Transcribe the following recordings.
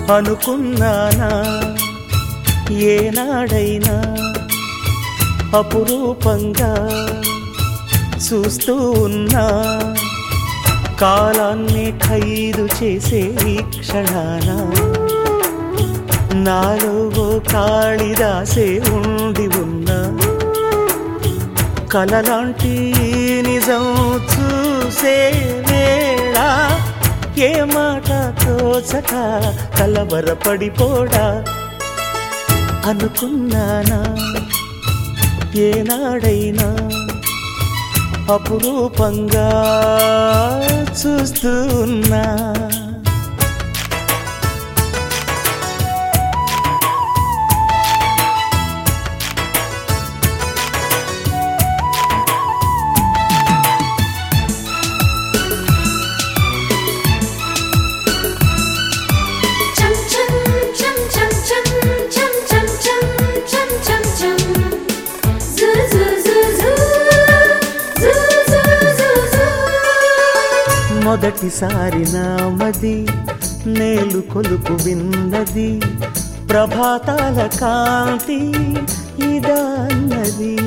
అనుకున్నానా ఏనాడైనా అపురూపంగా చూస్తూ ఉన్నా కాలాన్ని ఖైదు చేసే ఈ క్షణాన నాలో ఓ కాళిదాసే ఉండి ఉన్నా కలలాంటి నిజం చూసే వేళ ఏ మాట తోచక కలవరపడిపోడా అనుకున్నానా ఏనాడైనా అపురూపంగా చూస్తూ ఉన్నా Chum chum chum chum chum chum chum chum chum chum chum. Zoo zoo zoo zoo zoo zoo zoo zoo. మొదటిసారి నామది నేలు కొలుపు విన్నది ప్రభాతాల కాంతి ఇదన్నది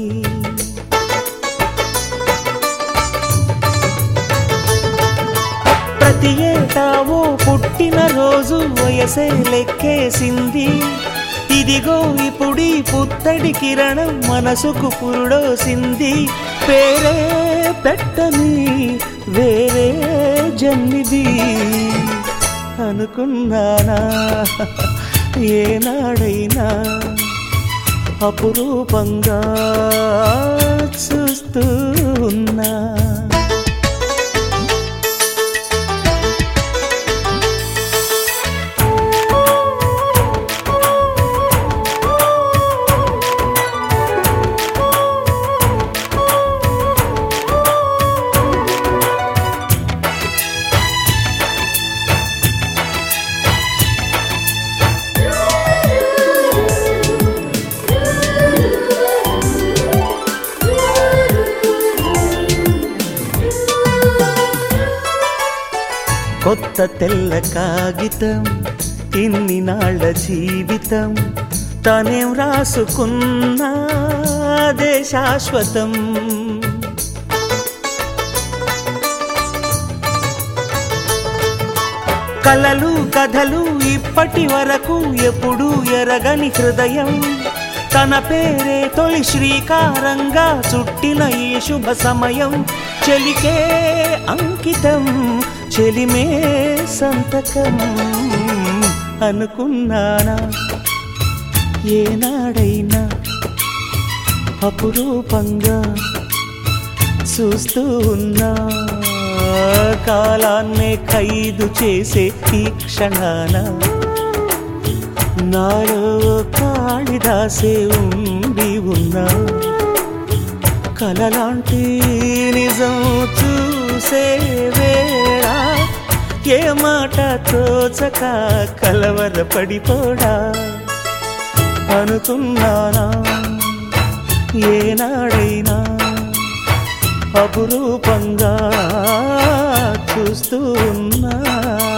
ప్రతి ఏటా ఓ పుట్టిన రోజు వయసే లెక్కేసింది ఇదిగో ఇప్పుడీ పుత్తడి కిరణం మనసుకు పురుడోసింది పేరే పెట్టని వేరే జన్మిది అనుకున్నానా ఏనాడైనా అపురూపంగా చూస్తూ ఉన్నా కొత్త తెల్ల కాగితం ఇన్ని నాళ్ళ జీవితం తనేం రాసుకున్నా అదే శాశ్వతం కలలు కథలు ఇప్పటి వరకు ఎప్పుడు ఎరగని హృదయం తన పేరే తొలి శ్రీకారంగా చుట్టిన ఈ శుభ సమయం చెలికే అంకితం చెలిమే సంతకం అనుకున్నానా ఏనాడైనా అపురూపంగా చూస్తూ ఉన్నా కాలాన్నే ఖైదు చేసే ఈ క్షణాన నాలో కాళిదాసే ఉండి ఉన్నా కలలాంటి నిజం చూసే వేళ ఏ మాట తోచక కలవరపడిపోడా అనుకున్నానా ఏనాడైనా అపురూపంగా చూస్తూ ఉన్నా